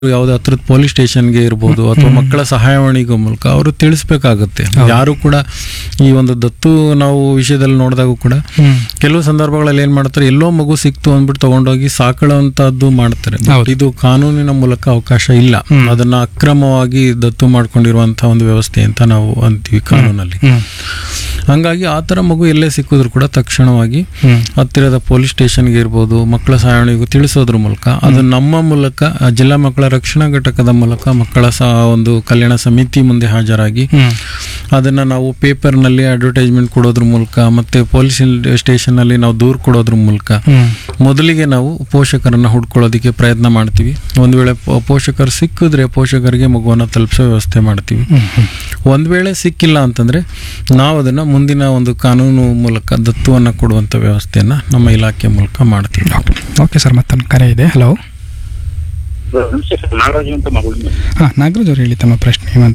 ಯಾವುದೇ ಹತ್ರದ ಪೊಲೀಸ್ ಸ್ಟೇಷನ್ಗೆ ಇರ್ಬೋದು ಅಥವಾ ಮಕ್ಕಳ ಸಹಾಯವಾಣಿಗೆ ಮೂಲಕ ಅವರು ತಿಳಿಸ್ಬೇಕಾಗುತ್ತೆ ಯಾರು ಕೂಡ ಈ ಒಂದು ದತ್ತು ನಾವು ವಿಷಯದಲ್ಲಿ ನೋಡಿದಾಗ ಕೂಡ ಹ್ಮ್ ಕೆಲವು ಸಂದರ್ಭಗಳಲ್ಲಿ ಏನ್ ಮಾಡ್ತಾರೆ ಎಲ್ಲೋ ಮಗು ಸಿಕ್ತು ಅಂದ್ಬಿಟ್ಟು ತಗೊಂಡೋಗಿ ಸಾಕೊಳ್ಳುವಂತದ್ದು ಮಾಡ್ತಾರೆ But ಹೌದು. ಇದು ಕಾನೂನಿನ ಮೂಲಕ ಅವಕಾಶ ಇಲ್ಲ ಹ್ಮ್. ಅದನ್ನ ಅಕ್ರಮವಾಗಿ ದತ್ತು ಮಾಡ್ಕೊಂಡಿರುವಂತಹ ಒಂದು ವ್ಯವಸ್ಥೆ ಅಂತ ನಾವು ಅಂತೀವಿ ಕಾನೂನಲ್ಲಿ ಹ್ಮ್ ಹಂಗಾಗಿ ಆ ಥರ ಮಗು ಎಲ್ಲೇ ಸಿಕ್ಕಿದ್ರು ಕೂಡ ತಕ್ಷಣವಾಗಿ ಹ್ಮ್ ಹತ್ತಿರದ ಪೊಲೀಸ್ ಸ್ಟೇಷನ್ಗೆ ಇರ್ಬೋದು ಮಕ್ಕಳ ಸಹಾಯವಾಣಿಗೂ ತಿಳಿಸೋದ್ರ ಮೂಲಕ ಅದು ನಮ್ಮ ಮೂಲಕ ಆ ಜಿಲ್ಲಾ ಮಕ್ಕಳ ರಕ್ಷಣಾ ಘಟಕದ ಮೂಲಕ ಮಕ್ಕಳ ಸಹ ಒಂದು ಕಲ್ಯಾಣ ಸಮಿತಿ ಮುಂದೆ ಹಾಜರಾಗಿ ಹ್ಮ್ ಅದನ್ನ ನಾವು ಪೇಪರ್ನಲ್ಲಿ ಅಡ್ವರ್ಟೈಸ್ಮೆಂಟ್ ಕೊಡೋದ್ರ ಮೂಲಕ ಮತ್ತೆ ಪೊಲೀಸ್ ಸ್ಟೇಷನ್ ಅಲ್ಲಿ ನಾವು ದೂರು ಕೊಡೋದ್ರ ಮೂಲಕ ಹ್ಮ್ ಮೊದಲಿಗೆ ನಾವು ಪೋಷಕರನ್ನ ಹುಡ್ಕೊಳ್ಳೋದಕ್ಕೆ ಪ್ರಯತ್ನ ಮಾಡ್ತೀವಿ ಒಂದು ವೇಳೆ ಪೋ- ಪೋಷಕರು ಸಿಕ್ಕಿದ್ರೆ ಪೋಷಕರಿಗೆ ಮಗುವನ್ನ ತಲುಪಿಸೋ ವ್ಯವಸ್ಥೆ ಮಾಡ್ತೀವಿ ಹ್ಮ್ ಹ್ಮ್ ಒಂದು ವೇಳೆ ಸಿಕ್ಕಿಲ್ಲ ಅಂತಂದ್ರೆ ನಾವು ಅದನ್ನ ಮುಂದಿನ ಒಂದು ಕಾನೂನು ಮೂಲಕ ದತ್ತುವನ್ನ ಕೊಡುವಂತ ವ್ಯವಸ್ಥೆಯನ್ನ ನಮ್ಮ ಇಲಾಖೆ ಮೂಲಕ ಮಾಡ್ತೀವಿ ಓಕೆ ಓಕೆ ಸರ್ ಮತ್ತೊಂದು ಕರೆ ಇದೆ ಹಲೋ ನಮಸ್ತೆ ಸರ್ ನಾಗರಾಜು ಅಂತ ಮಗಳಿಂದ ಹಾಂ ನಾಗರಾಜ್ ಅವ್ರು ಹೇಳಿ ತಮ್ಮ ಪ್ರಶ್ನೆ ಏನಂತ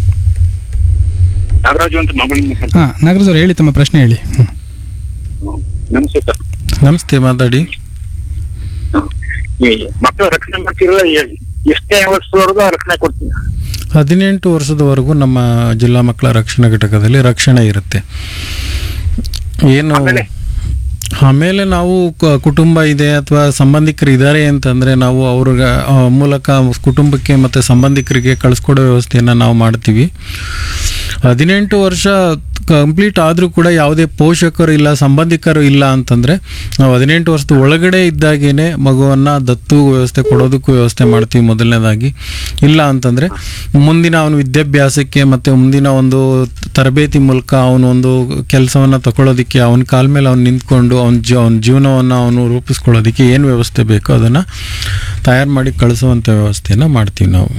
ನಾಗರಾಜು ಅಂತ ಮಗಳಿಂದ ಸರ್ ಹಾಂ ನಾಗರಾಜ್ ಅವ್ರು ಹೇಳಿ ತಮ್ಮ ಪ್ರಶ್ನೆ ಹೇಳಿ ಹ್ಮ್. ನಮಸ್ತೆ ಸರ್ ನಮಸ್ತೆ ಮಾತಾಡಿ ಈ ಮಕ್ಕಳ ರಕ್ಷಣೆ ಮಾಡ್ತಿರೋ ಎಷ್ಟೇ ವರ್ಷದವರೆಗೂ ರಕ್ಷಣೆ ಕೊಡ್ತೀನಿ ಹದಿನೆಂಟು ವರ್ಷದವರೆಗೂ ನಮ್ಮ ಜಿಲ್ಲಾ ಮಕ್ಕಳ ರಕ್ಷಣಾ ಘಟಕದಲ್ಲಿ ರಕ್ಷಣೆ ಇರುತ್ತೆ ಏನು ಆಮೇಲೆ? ಆಮೇಲೆ ನಾವು ಕ- ಕುಟುಂಬ ಇದೆ ಅಥವಾ ಸಂಬಂಧಿಕರು ಇದ್ದಾರೆ ಅಂತಂದ್ರೆ ನಾವು ಅವ್ರಿಗೆ ಆ, ಮೂಲಕ ಕುಟುಂಬಕ್ಕೆ ಮತ್ತೆ ಸಂಬಂಧಿಕರಿಗೆ ಕಳಿಸ್ಕೊಡೋ ವ್ಯವಸ್ಥೆಯನ್ನ ನಾವು ಮಾಡ್ತೀವಿ ಹದಿನೆಂಟು ವರ್ಷ ಕಂಪ್ಲೀಟ್ ಆದರೂ ಕೂಡ ಯಾವುದೇ ಪೋಷಕರು ಇಲ್ಲ ಸಂಬಂಧಿಕರು ಇಲ್ಲ ಅಂತಂದ್ರೆ ನಾವು ಹದಿನೆಂಟು ವರ್ಷದ ಒಳಗಡೆ ಇದ್ದಾಗೇನೆ ಮಗುವನ್ನ ದತ್ತು ವ್ಯವಸ್ಥೆ ಕೊಡೋದಕ್ಕೂ ವ್ಯವಸ್ಥೆ ಮಾಡ್ತೀವಿ ಮೊದಲನೇದಾಗಿ ಇಲ್ಲ ಅಂತಂದ್ರೆ ಮುಂದಿನ ಅವನ ವಿದ್ಯಾಭ್ಯಾಸಕ್ಕೆ ಮತ್ತೆ ಮುಂದಿನ ಒಂದು ತರಬೇತಿ ಮೂಲಕ ಅವನು ಒಂದು ಕೆಲಸವನ್ನ ತಗೊಳ್ಳೋದಕ್ಕೆ ಅವನ ಕಾಲ ಮೇಲೆ ಅವ್ನು ನಿಂತ್ಕೊಂಡು ಅವನ ಜೀ ಅವನ ಜೀವನವನ್ನು ಅವನು ರೂಪಿಸ್ಕೊಳ್ಳೋದಕ್ಕೆ ಏನು ವ್ಯವಸ್ಥೆ ಬೇಕೋ ಅದನ್ನ ತಯಾರು ಮಾಡಿ ಕಳಿಸುವಂತ ವ್ಯವಸ್ಥೆಯನ್ನ ಮಾಡ್ತೀವಿ ನಾವು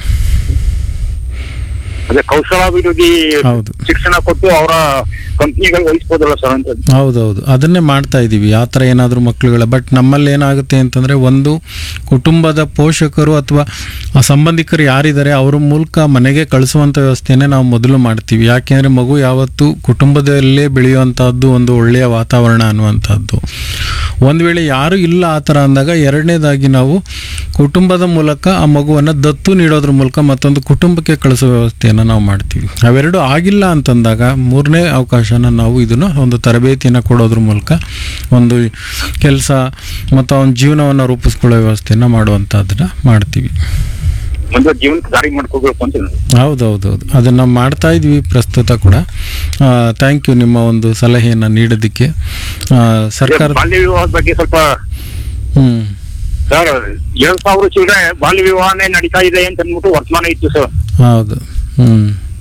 ಅದೇ ಕೌಶಲಾಭಿವೃದ್ಧಿ ಹೌದು. ಶಿಕ್ಷಣ ಕೊಟ್ಟು ಅವರ ಕಂಪ್ನಿಗಳು ವಹಿಸ್ಬೋದಲ್ಲ ಸರ್ ಅಂತ ಹೌದೌದು ಅದನ್ನೇ ಮಾಡ್ತಾ ಇದ್ದೀವಿ ಆ ಥರ ಏನಾದರೂ ಮಕ್ಕಳುಗಳ ಬಟ್ ನಮ್ಮಲ್ಲಿ ಏನಾಗುತ್ತೆ ಅಂತಂದರೆ ಒಂದು ಕುಟುಂಬದ ಪೋಷಕರು ಅಥವಾ ಆ ಸಂಬಂಧಿಕರು ಯಾರಿದ್ದಾರೆ ಅವ್ರ ಮೂಲಕ ಮನೆಗೆ ಕಳಿಸುವಂಥ ವ್ಯವಸ್ಥೆನೇ ನಾವು ಮೊದಲು ಮಾಡ್ತೀವಿ ಯಾಕೆಂದರೆ ಮಗು ಯಾವತ್ತು ಕುಟುಂಬದಲ್ಲೇ ಬೆಳೆಯುವಂಥದ್ದು ಒಂದು ಒಳ್ಳೆಯ ವಾತಾವರಣ ಅನ್ನುವಂಥದ್ದು ಒಂದು ವೇಳೆ ಯಾರು ಇಲ್ಲ ಆ ಥರ ಅಂದಾಗ ಎರಡನೇದಾಗಿ ನಾವು ಕುಟುಂಬದ ಮೂಲಕ ಆ ಮಗುವನ್ನು ದತ್ತು ನೀಡೋದ್ರ ಮೂಲಕ ಮತ್ತೊಂದು ಕುಟುಂಬಕ್ಕೆ ಕಳಿಸೋ ವ್ಯವಸ್ಥೆಯನ್ನು ನಾವು ಮಾಡ್ತೀವಿ ಅವೆರಡು ಆಗಿಲ್ಲ ಅಂತಂದಾಗ ಮೂರನೇ ಅವಕಾಶನ ನಾವು ಇದನ್ನು ಒಂದು ತರಬೇತಿಯನ್ನು ಕೊಡೋದ್ರ ಮೂಲಕ ಒಂದು ಕೆಲಸ ಮತ್ತು ಅವನ ಜೀವನವನ್ನು ರೂಪಿಸ್ಕೊಳ್ಳೋ ವ್ಯವಸ್ಥೆಯನ್ನು ಮಾಡುವಂಥದ್ದನ್ನ ಮಾಡ್ತೀವಿ ಮುಂದೆ ಜೀವನಕ್ಕೆ ದಾರಿ ಮಾಡ್ಕೋಬೇಕು ಅಂತ ನಾನು. ಹೌದೌದೌದು ಅದನ್ನು ಮಾಡ್ತಾ ಇದ್ವಿ ಪ್ರಸ್ತುತ ಕೂಡ ಥ್ಯಾಂಕ್ ಯು ನಿಮ್ಮ ಒಂದು ಸಲಹೆಯನ್ನು ನೀಡೋದಕ್ಕೆ ಆ, ಸರ್ಕಾರ ಬಾಲ್ಯ ವಿವಾಹದ ಬಗ್ಗೆ ಸ್ವಲ್ಪ ಹ್ಞೂ ಸರ್ ಎರಡ್ ಸಾವಿರ ಚಿಲ್ಲರೆ ಬಾಲ್ಯ ವಿವಾಹನೇ ನಡೀತಾ ಇದೆ ಅಂತ ಅಂದ್ಬಿಟ್ಟು ವರ್ತಮಾನ ಇತ್ತು ಸರ್ ಹೌದು ಹ್ಞೂ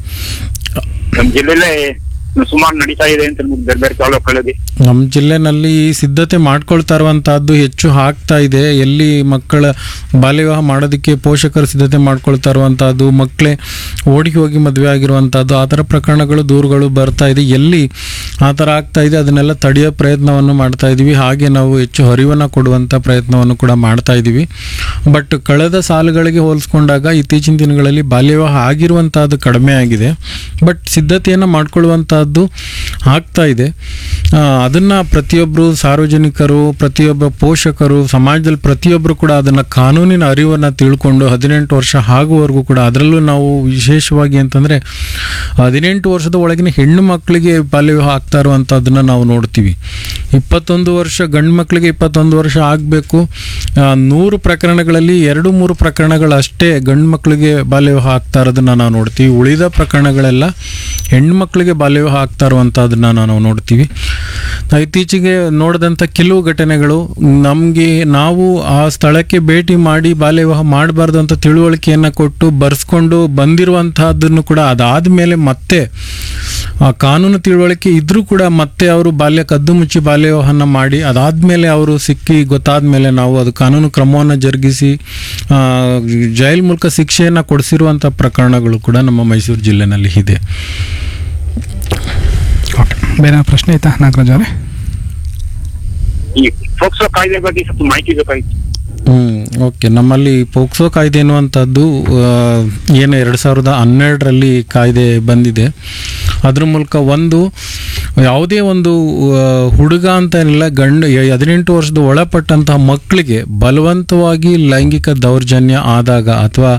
ನಮ್ಮ ಜಿಲ್ಲೆಲ್ಲೇ ಸುಮಾರು ನಡೀತಾ ಇದೆ ಅಂತ ಅಂದ್ಬಿಟ್ಟು ಬೇರೆ ಬೇರೆ ತಾಲೂಕುಗಳಲ್ಲಿ ನಮ್ಮ ಜಿಲ್ಲೆನಲ್ಲಿ ಸಿದ್ಧತೆ ಮಾಡ್ಕೊಳ್ತಾ ಇರುವಂತಹದ್ದು ಹೆಚ್ಚು ಆಗ್ತಾ ಇದೆ ಎಲ್ಲಿ ಮಕ್ಕಳ ಬಾಲ್ಯ ವಿವಾಹ ಮಾಡೋದಕ್ಕೆ ಪೋಷಕರು ಸಿದ್ಧತೆ ಮಾಡ್ಕೊಳ್ತಾ ಇರುವಂತಹದ್ದು ಮಕ್ಕಳೇ ಓಡಿ ಹೋಗಿ ಮದುವೆ ಆಗಿರುವಂತಹದ್ದು ಆ ಥರ ಪ್ರಕರಣಗಳು ದೂರುಗಳು ಬರ್ತಾ ಇದೆ ಎಲ್ಲಿ ಆ ಥರ ಆಗ್ತಾ ಇದೆ ಅದನ್ನೆಲ್ಲ ತಡೆಯೋ ಪ್ರಯತ್ನವನ್ನು ಮಾಡ್ತಾ ಇದ್ದೀವಿ ಹಾಗೆ ನಾವು ಹೆಚ್ಚು ಅರಿವನ್ನು ಕೊಡುವಂಥ ಪ್ರಯತ್ನವನ್ನು ಕೂಡ ಮಾಡ್ತಾ ಇದ್ದೀವಿ ಬಟ್ ಕಳೆದ ಸಾಲುಗಳಿಗೆ ಹೋಲಿಸ್ಕೊಂಡಾಗ ಇತ್ತೀಚಿನ ದಿನಗಳಲ್ಲಿ ಬಾಲ್ಯ ವಿವಾಹ ಆಗಿರುವಂತಹದ್ದು ಕಡಿಮೆ ಆಗಿದೆ ಬಟ್ ಸಿದ್ಧತೆಯನ್ನು ಮಾಡ್ಕೊಳ್ಳುವಂತಹದ್ದು ಆಗ್ತಾ ಇದೆ ಆ, ಅದನ್ನ ಪ್ರತಿಯೊಬ್ಬರು ಸಾರ್ವಜನಿಕರು ಪ್ರತಿಯೊಬ್ಬ ಪೋಷಕರು ಸಮಾಜದಲ್ಲಿ ಪ್ರತಿಯೊಬ್ಬರು ಕೂಡ ಅದನ್ನ ಕಾನೂನಿನ ಅರಿವನ್ನ ತಿಳ್ಕೊಂಡು ಹದಿನೆಂಟು ವರ್ಷ ಆಗುವವರೆಗೂ ಕೂಡ ಅದರಲ್ಲೂ ನಾವು ವಿಶೇಷವಾಗಿ ಅಂತಂದ್ರೆ ಹದಿನೆಂಟು ವರ್ಷದ ಒಳಗಿನ ಹೆಣ್ಣು ಮಕ್ಕಳಿಗೆ ಬಾಲ್ಯ ವಿವಾಹ ಆಗ್ತಾ ಇರುವಂತಹದ್ದನ್ನ ನಾವು ನೋಡ್ತೀವಿ ಇಪ್ಪತ್ತೊಂದು ವರ್ಷ ಗಂಡು ಮಕ್ಕಳಿಗೆ ಇಪ್ಪತ್ತೊಂದು ವರ್ಷ ಆಗಬೇಕು ನೂರು ಪ್ರಕರಣಗಳಲ್ಲಿ ಎರಡು ಮೂರು ಪ್ರಕರಣಗಳು ಅಷ್ಟೇ ಗಂಡು ಮಕ್ಕಳಿಗೆ ಬಾಲ್ಯ ವಿವಾಹ ಆಗ್ತಾ ಇರೋದನ್ನ ನಾವು ನೋಡ್ತೀವಿ ಉಳಿದ ಪ್ರಕರಣಗಳೆಲ್ಲ ಹೆಣ್ಣು ಮಕ್ಕಳಿಗೆ ಬಾಲ್ಯ ವಿವಾಹ ಆಗ್ತಾ ಇರುವಂತಹದನ್ನ ನಾವು ನೋಡ್ತೀವಿ ನಾವು ಇತ್ತೀಚೆಗೆ ನೋಡಿದಂಥ ಕೆಲವು ಘಟನೆಗಳು ನಮಗೆ ನಾವು ಆ ಸ್ಥಳಕ್ಕೆ ಭೇಟಿ ಮಾಡಿ ಬಾಲ್ಯ ವಿವಾಹ ಮಾಡಬಾರ್ದು ಅಂತ ತಿಳುವಳಿಕೆಯನ್ನು ಕೊಟ್ಟು ಬರ್ಸ್ಕೊಂಡು ಬಂದಿರುವಂತಹದ್ದನ್ನು ಕೂಡ ಅದಾದ್ಮೇಲೆ ಮತ್ತೆ ಆ ಕಾನೂನು ತಿಳುವಳಿಕೆ ಇದ್ರೂ ಕೂಡ ಮತ್ತೆ ಅವರು ಬಾಲ್ಯ ಕದ್ದು ಮುಚ್ಚಿ ಬಾಲ್ಯ ವಿವಾಹನ ಮಾಡಿ ಅದಾದ್ಮೇಲೆ ಅವರು ಸಿಕ್ಕಿ ಗೊತ್ತಾದ್ಮೇಲೆ ನಾವು ಅದು ಕಾನೂನು ಕ್ರಮವನ್ನು ಜರುಗಿಸಿ ಆ, ಜೈಲ್ ಮೂಲಕ ಶಿಕ್ಷೆಯನ್ನು ಕೊಡಿಸಿರುವಂಥ ಪ್ರಕರಣಗಳು ಕೂಡ ನಮ್ಮ ಮೈಸೂರು ಜಿಲ್ಲೆನಲ್ಲಿ ಇದೆ ಓಕೆ ಬೇರೆ ಏನಾದ್ರು ಪ್ರಶ್ನೆ ಆಯ್ತಾ ನಾಗರಾಜ್ ಅವರೇ ಈ ಫೋಕ್ಸೋ ಕಾಯ್ದೆ ಬಗ್ಗೆ ಸ್ವಲ್ಪ ಮಾಹಿತಿ ಬೇಕಾಗಿತ್ತು ಹ್ಮ್ ಓಕೆ ನಮ್ಮಲ್ಲಿ ಪೋಕ್ಸೋ ಕಾಯ್ದೆ ಎನ್ನುವಂಥದ್ದು ಆ, ಏನು ಎರಡು ಸಾವಿರದ ಹನ್ನೆರಡರಲ್ಲಿ ಕಾಯ್ದೆ ಬಂದಿದೆ ಅದ್ರ ಮೂಲಕ ಒಂದು ಯಾವುದೇ ಒಂದು ಆ, ಹುಡುಗ ಅಂತ ಏನಿಲ್ಲ ಗಂಡು ಯ- ಹದಿನೆಂಟು ವರ್ಷದ ಒಳಪಟ್ಟಂತಹ ಮಕ್ಕಳಿಗೆ ಬಲವಂತವಾಗಿ ಲೈಂಗಿಕ ದೌರ್ಜನ್ಯ ಆದಾಗ ಅಥವಾ